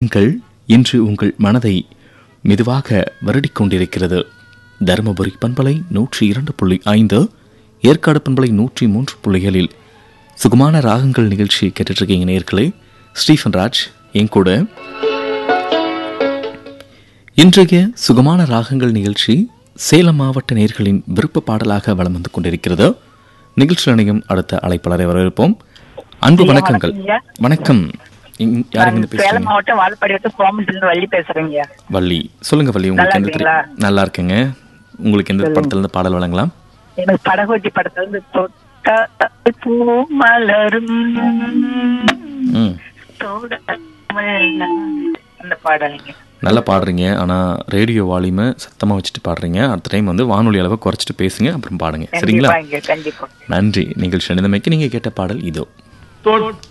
ராகங்கள் இன்று உங்கள் மனதை மெதுவாக வருடிக் கொண்டிருக்கிறது தருமபுரி பண்பலை நூற்றி இரண்டு புள்ளி ஐந்து ஏற்காடு பண்பலை நூற்றி மூன்று புள்ளிகளில் சுகமான ராகங்கள் நிகழ்ச்சி கேட்டுட்ருக்கீங்க நேர்களே ஸ்டீஃபன் ராஜ் என் கூட இன்றைய சுகமான ராகங்கள் நிகழ்ச்சி சேலம் மாவட்ட நேர்களின் விருப்ப பாடலாக வலம் வந்து கொண்டிருக்கிறது நிகழ்ச்சி இணையும் அடுத்த அழைப்பாளரை வரவேற்போம் அன்பு ஐயா, வணக்கங்கள் வணக்கம்யா. வணக்கம் இங்க- யார் இருந்து சேலம் பேசுறீங்க மாவட்டம் வாழப்பாடி வட்டம் கோமட்டிலிருந்து வள்ளி பேசுறேங்க வள்ளி சொல்லுங்க வள்ளி உங்களுக்கு நல்லா எந்த திரை- நல்லா இருக்குங்க உங்களுக்கு எந்த படத்துல இருந்து பாடல் வழங்கலாம் எனக்கு படகோட்டி படத்துல இருந்து தொட்ட பூ மலரும் ம் தொடாமல் நான் அந்த பாடலுங்க நல்லா பாடுறீங்க ஆனா ரேடியோ வால்யூமை சத்தமா வச்சுட்டு பாடுறீங்க அடுத்த டைம் வந்து வானொலி அளவை குறைச்சிட்டு பேசுங்க அப்புறம் பாடுங்க சரிங்களா கண்டிப்பா இங்க கண்டிப்பா நன்றி நிகழ்ச்சி அணிந்தமைக்கு நீங்க கேட்ட பாடல் இதோ